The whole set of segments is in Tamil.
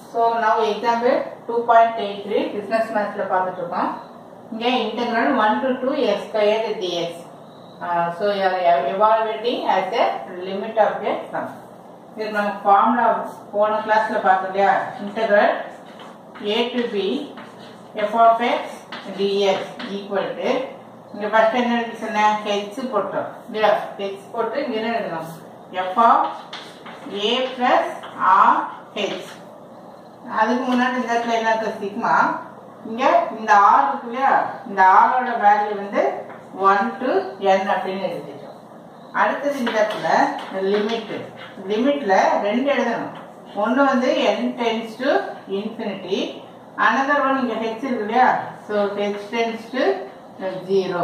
So now example two point eight three business மேத்ஸில் பார்த்துட்டு இருக்கோம் இங்கே integral one to two x square d x so evaluating as a limit of a sum இது நம்ம ஃபார்முலா போன கிளாஸில் பார்த்தோம் இல்லையா integral a to b f of x d x equal to இங்கே ஃபர்ஸ்ட் என்ன இருக்கு சொன்னேன் ஹெச் போட்டோம் இல்லையா ஹெச் போட்டு இங்கே என்ன எழுதணும் f of a plus r h அதுக்கு முன்னாடி இந்த இடத்துல என்ன இருக்கு சிக்மா இங்க இந்த ஆர் இருக்கு இல்லையா இந்த ஆரோட வேல்யூ வந்து ஒன் டு என் அப்படின்னு எழுதிட்டோம் அடுத்தது இந்த இடத்துல லிமிட் லிமிட்ல ரெண்டு எழுதணும் ஒன்று வந்து n tends to infinity another one இங்க ஹெச் இருக்கு இல்லையா so h tends to zero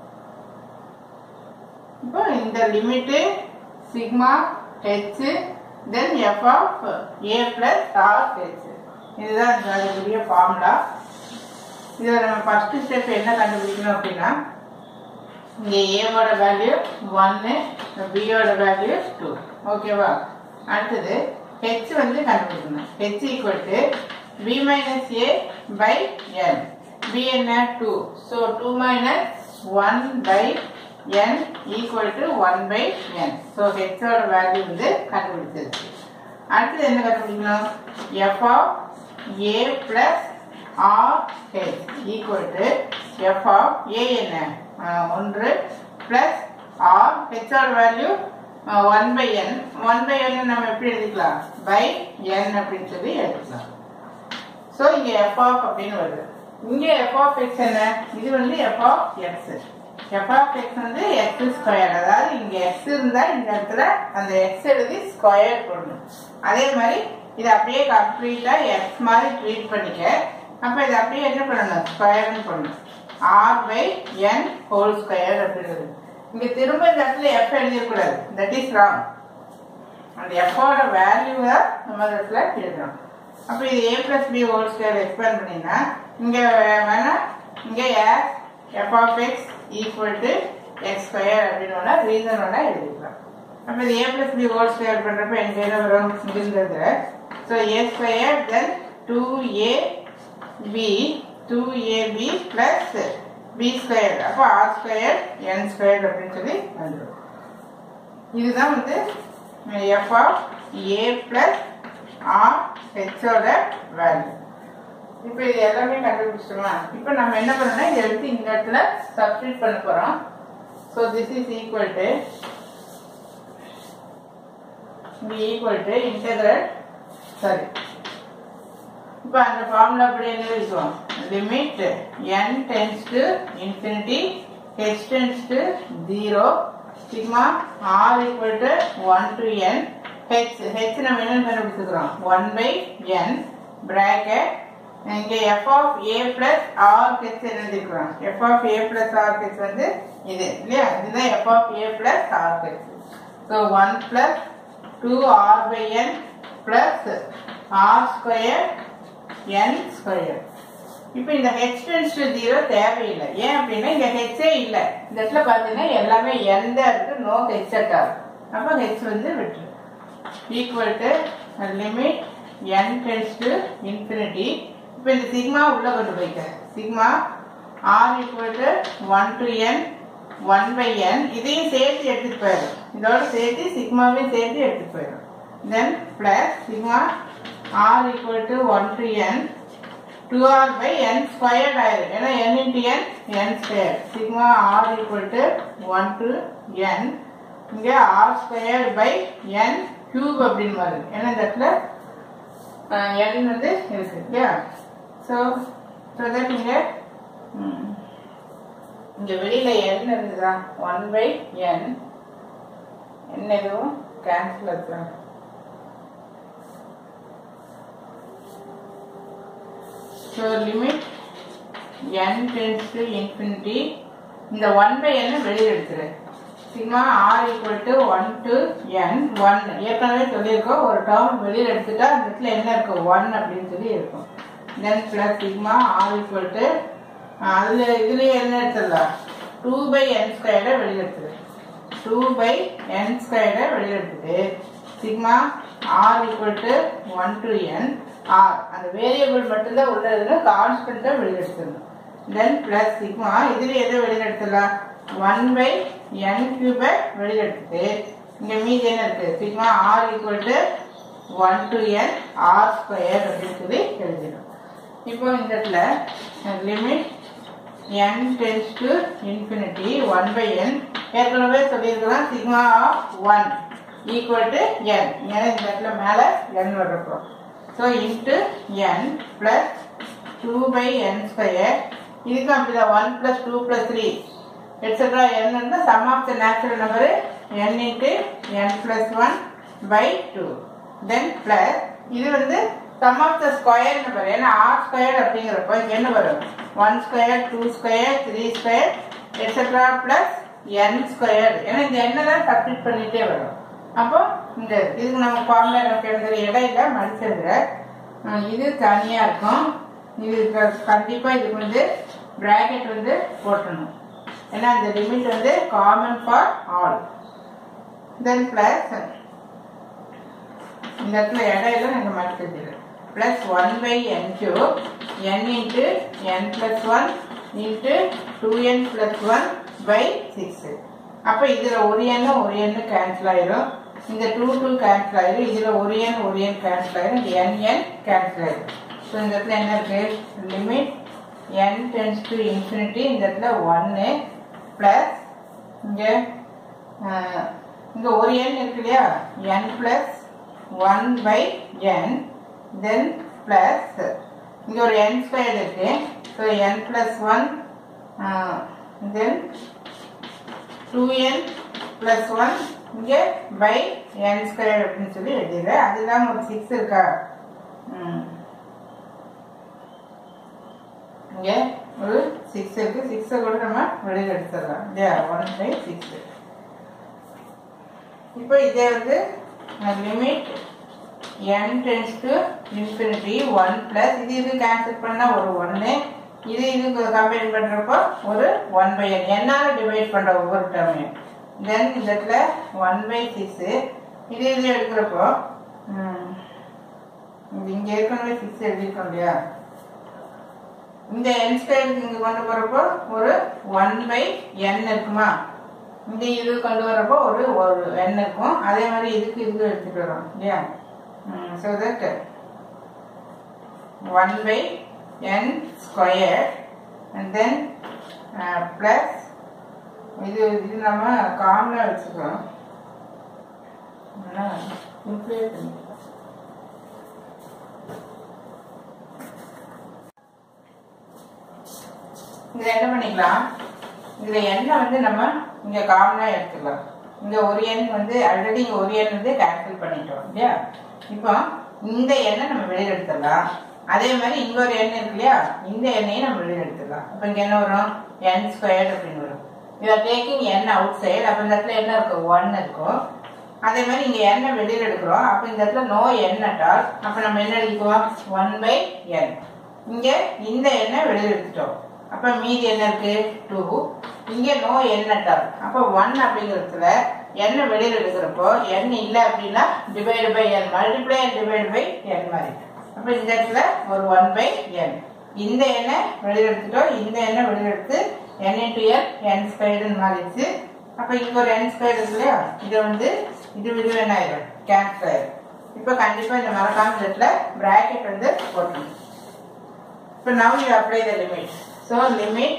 இப்போ இந்த limit sigma h then f of a plus r h இதுதான் இந்த அதுக்குரிய ஃபார்முலா இதில் நம்ம ஃபர்ஸ்ட் ஸ்டெப் என்ன கண்டுபிடிக்கணும் அப்படின்னா இங்கே ஏவோட வேல்யூ ஒன்று பியோட வேல்யூ டூ ஓகேவா அடுத்தது ஹெச் வந்து கண்டுபிடிக்கணும் h equal to b minus a by n b என்ன two so two minus one by n equal to 1 by n. So, h ஓட வேல்யூ வந்து கண்டுபிடிச்சிருச்சு அடுத்தது என்ன கண்டுபிடிக்கணும் f of a plus r h equal to f of a என்ன ஒன்று plus r h ஓட value one by n one by n நம்ம எப்படி எழுதிக்கலாம் பை n அப்படின்னு சொல்லி எழுதிக்கலாம் ஸோ இங்கே எஃப் ஆஃப் அப்படின்னு வருது இங்கே எஃப் ஆஃப் எக்ஸ் என்ன இது வந்து f of x f of x வந்து எக்ஸ் ஸ்கொயர் அதாவது இங்க எக்ஸ் இருந்தா இந்த இடத்துல அந்த எக்ஸ் எழுதி ஸ்கொயர் போடணும் அதே மாதிரி இது அப்படியே கம்ப்ளீட்டா எக்ஸ் மாதிரி ட்ரீட் பண்ணிக்க அப்ப இது அப்படியே என்ன பண்ணணும் ஸ்கொயர்னு பண்ணணும் r by n whole square அப்படிங்கிறது இங்க திரும்ப இந்த இடத்துல எஃப் எழுதிடக்கூடாது தட் இஸ் ராங் அந்த எஃபோட வேல்யூவை நம்ம இடத்துல எழுதணும் அப்போ இது a plus b whole square expand பண்ணினா இங்கே வேணா இங்கே s f of x equal to x square அப்படின்னு ரீசனோட எழுதிக்கலாம் அப்போ இது a plus b whole square பண்ணுறப்ப எனக்கு என்ன வரும் முடிந்தது so a square then two a b two a B plus b square அப்போ ஆர் ஸ்கொயர் என் ஸ்கொயர் அப்படின்னு சொல்லி வந்துடும் இதுதான் வந்து f of a plus r ஹெச்சோட வேல்யூ இப்போ இது எல்லாமே கண்டுபிடிச்சிட்டோமா இப்போ நம்ம என்ன பண்ணோம்னா இதை எடுத்து இந்த இடத்துல சப்ஸ்டியூட் பண்ண போறோம் so this is equal to இங்கே ஈக்குவல் டு இன்டெகிரல் சாரி இப்போ அந்த ஃபார்முலா அப்படி என்ன எழுதிக்குவோம் limit n tends to infinity h tends to zero sigma r equal to one to n h h நம்ம என்ன கண்டுபிடிச்சிக்கிறோம் ஒன் பை என் பிராக்கெட் இங்க f of a plus r h எழுதிக்கிறோம் f of a plus r h வந்து இது இல்லையா இதுதான் f of a plus r h so one plus two r by n plus r square n square இப்போ இந்த ஹெச் டென்ஸ் டு ஜீரோ தேவையில்லை ஏன் அப்படின்னா இங்க ஹெச்சே இல்லை இந்த இடத்துல பார்த்தீங்கன்னா எல்லாமே என் தான் இருக்கு நோ ஹெச் அட்டா அப்போ ஹெச் வந்து விட்டுரு equal to limit n tends to infinity இப்போ இந்த சிக்மா உள்ள கொண்டு போய்க்கிறேன் sigma r equal to one to n one by n இதையும் சேர்த்து எடுத்துட்டு போயிடும் இதோட சேர்த்து சிக்மாவையும் சேர்த்து எடுத்துட்டு போயிடும் then plus sigma r equal to one to n two r by n squared ஆயிரும் ஏன்னா n into n n square sigma r equal to one to n இங்கே r square by n cube அப்படின்னு வருது ஏன்னா இந்த இடத்துல என் வந்து இருக்கு இல்லையா ஸோ ஸோ தட் இங்கே இங்கே வெளியில் என் இருந்ததா ஒன் பை என் என்ன எதுவும் கேன்சல் ஆச்சுலாம் so limit n tends to infinity இந்த ஒன் பை என் வெளியில் எடுத்துரு sigma r equal to one to n one ஏற்கனவே சொல்லியிருக்கோம் ஒரு டேர்ம் வெளியில் எடுத்துட்டா அந்த இடத்துல என்ன இருக்கும் ஒன் அப்படின்னு சொல்லி இருக்கும் then plus sigma r equal to அதில் இதுலேயே என்ன எடுத்துடலாம் டூ பை என் ஸ்கொயரை வெளியில் எடுத்துரு டூ பை என் ஸ்கொயரை வெளியில் எடுத்துட்டு sigma r equal to one to n r அந்த வேரியபிள் மட்டும்தான் உள்ளதுன்னு கான்ஸ்டன்ட்டை வெளியெடுத்துடணும் தென் பிளஸ் சிக்மா இதுல எதை வெளியெடுத்துடலாம் ஒன் பை என் கியூபை வெளியெடுத்துட்டு இங்க மீதி என்ன இருக்கு sigma r equal to one to n r square அப்படின்னு சொல்லி எழுதிடும் இப்போ இந்த இடத்துல limit n tends to infinity 1 by n ஏற்கனவே சொல்லியிருக்கிறோம் sigma of one equal to n ஏன்னா இந்த இடத்துல மேலே n வர்றப்போ so into n plus two by n square இதுக்கும் அப்படிதான் one plus two plus three etcetera n இருந்தால் sum of the natural number n into n plus one by two then plus இது வந்து sum of the square number ஏன்னா ஆர் ஸ்கொயர் அப்படிங்கிறப்போ இங்க என்ன வரும் one square two square three square etcetera plus n square ஏன்னா இந்த எண்ணை தான் சப்ஸ்டிட் பண்ணிட்டே வரும் அப்போ இந்த இதுக்கு நம்ம ஃபார்முலா நமக்கு எழுதுற இடையில மடிச்சிருக்கிற இது தனியாக இருக்கும் இது க- கண்டிப்பா இதுக்கு வந்து பிராக்கெட் வந்து போட்டணும் ஏன்னா இந்த லிமிட் வந்து common for all then plus இந்த இடத்துல இடையில நாங்கள் மடிச்சிருக்கிறோம் plus one by n cube n into n plus one into two n plus one by six அப்போ இதில் ஒரு எண்ணு ஒரு எண்ணு கேன்சல் ஆயிரும் இந்த டூ டூ கேன்சல் ஆயிரும் இதில் ஒரு எண் ஒரு எண் கேன்சல் ஆயிரும் இந்த என் என் கேன்சல் ஆயிரும் ஸோ இந்த இடத்துல என்ன இருக்கு limit n tends to infinity இந்த இடத்துல ஒன்று ப்ளஸ் இங்கே இங்க ஒரு எண் இருக்கு இல்லையா n plus one by n then plus இங்க ஒரு n ஸ்கொயர் இருக்கு so n plus one then two n plus one இங்க பை என் ஸ்கொயர் அப்படின்னு சொல்லி எழுதிடுறேன் அது இல்லாமல் ஒரு சிக்ஸ் இருக்கா ம். இங்க ஒரு சிக்ஸ் இருக்கு சிக்ஸை கூட நம்ம வெளியில் எடுத்துடலாம் இல்லையா ஒன் பை சிக்ஸ் இப்போ இதே வந்து limit n tends to infinity one plus இது இது கேன்சல் பண்ணால் ஒரு ஒன்று இது இது கம்பைன் பண்ணுறப்போ ஒரு ஒன் பை என் என்னால் டிவைட் பண்ணுற ஒவ்வொரு டேர்மையும் தென் இந்த இடத்துல ஒன் பை சிக்ஸு இது இது எடுக்கிறப்போ ம், இது இங்கே ஏற்கனவே சிக்ஸ் எழுதியிருக்கோம் இல்லையா இந்த n ஸ்கொயருக்கு இங்கே கொண்டு போகிறப்போ ஒரு ஒன் பை n இருக்குமா இந்த இது கொண்டு வரப்போ ஒரு ஒரு n இருக்கும் அதே மாதிரி இதுக்கு இது எடுத்துட்டு வரோம் இல்லையா so that one by n square and then plus இது இது நம்ம காமனாக வச்சுக்கிறோம் ஆனால் simplify பண்ணிக்கலாம். இதில் என்ன பண்ணிக்கலாம் இதில் எண்ணெய் வந்து நம்ம இங்கே காமனாக எடுத்துக்கலாம் இங்கே ஒரு எண் வந்து ஆல்ரெடி இங்கே ஒரு எண் வந்து கேன்சல் பண்ணிட்டோம் இல்லையா இப்போ இந்த எண்ணெய் நம்ம வெளியில் எடுத்துடலாம் அதே மாதிரி இன்னொரு எண்ணெய் இருக்கு இல்லையா இந்த எண்ணெயை நம்ம வெளியில் எடுத்துடலாம் அப்போ இங்கே என்ன வரும் என் ஸ்கொயர்ட் அப்படின்னு வரும் you are taking n outside அப்போ இந்த இடத்துல என்ன இருக்கும் ஒன் இருக்கும் அதே மாதிரி இங்கே எண்ணெய் வெளியில் எடுக்கிறோம் அப்போ இந்த இடத்துல நோ என் அட்டால் அப்போ நம்ம என்ன எழுதிக்குவோம் ஒன் பை என் இங்கே இந்த எண்ணெய் வெளியில் எடுத்துட்டோம் அப்போ மீதி என்ன இருக்கு டூ இங்கே நோ என் அட்டால் அப்போ ஒன் அப்படிங்கிறதுல எண்ணெய் வெளியில் எடுக்கிறப்போ என் இல்லை அப்படின்னா divide by n multiply and divide by n மாதிரி அப்போ இந்த இடத்துல ஒரு ஒன் பை என் இந்த எண்ணெய் வெளியில் எடுத்துட்டோம் இந்த எண்ணெய் வெளியில் எடுத்து என் இன்டு என் என் ஸ்கொயர்டுன்னு மாறிடுச்சு அப்போ இங்க ஒரு என் ஸ்கொயர் இருக்கு இல்லையா இது வந்து இது இது என்ன ஆயிடும் கேன்சல் ஆயிடும் இப்போ கண்டிப்பாக இந்த மறக்காம இந்த இடத்துல பிராக்கெட் வந்து போட்டணும் இப்போ now you apply the limit so limit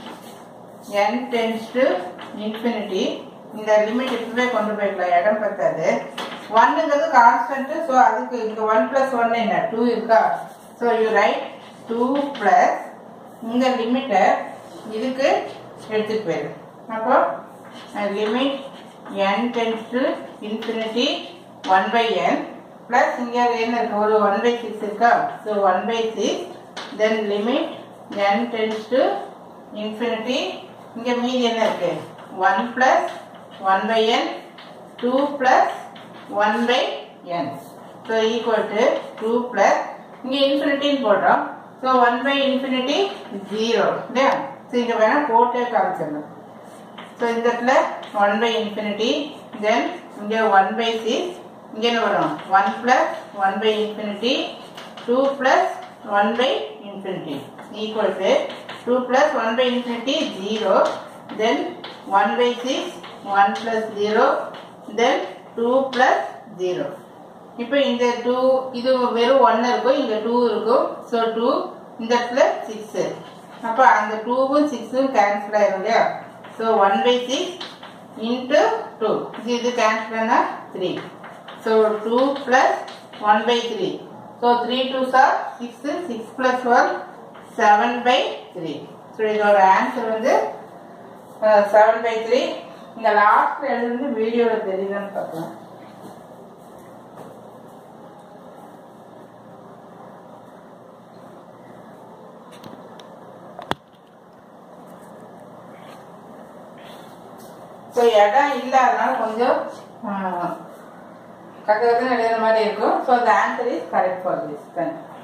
n tends to infinity இந்த லிமிட் இப்பவே கொண்டு போய்க்கலாம் இடம் பத்தாது ஒன்னுங்கிறது கான்ஸ்டன்ட் ஸோ அதுக்கு இங்க ஒன் பிளஸ் ஒன் என்ன டூ இருக்கா so you write two plus இந்த லிமிட்டை இதுக்கு எடுத்துட்டு போயிடு அப்போ limit n tends to infinity one by n plus இங்கே என்ன இருக்கு ஒரு ஒன் பை சிக்ஸ் இருக்கா so one by six then limit n tends to infinity இங்கே மீதி என்ன இருக்கு one plus one by n two plus one by n so equal to two plus இங்கே இன்ஃபினிட்டின்னு போடுறோம் so one by infinity zero இல்லையா ஸோ இங்கே வேணால் போட்டே காமிச்சிடணும் ஸோ இந்த இடத்துல ஒன் பை இன்ஃபினிட்டி தென் இங்கே ஒன் பை சிக்ஸ் இங்கே என்ன வரும் one plus one by infinity two plus one by infinity equal to two plus one by infinity zero then one by six one plus zero then two plus zero இப்போ இந்த டூ இது வெறும் ஒன்று இருக்கும் இங்கே டூ இருக்கும் ஸோ டூ இந்த இடத்துல சிக்ஸு அப்போ அந்த டூவும் சிக்ஸும் கேன்சல் ஆயிரும் இல்லையா so one by six into two இது இது கேன்சல் ஆனால் three so two plus one by three so three two sir six six plus one seven by three so இதோட ஆன்சர் வந்து செவன் பை த்ரீ இந்த லாஸ்ட் எழுதுறது வீடியோவில் தெரியுதான்னு பார்க்கலாம் ஸோ இடம் இல்லாதனால கொஞ்சம் கக்க கக்கன்னு எழுதுற மாதிரி இருக்கும் so the answer is correct for this thank you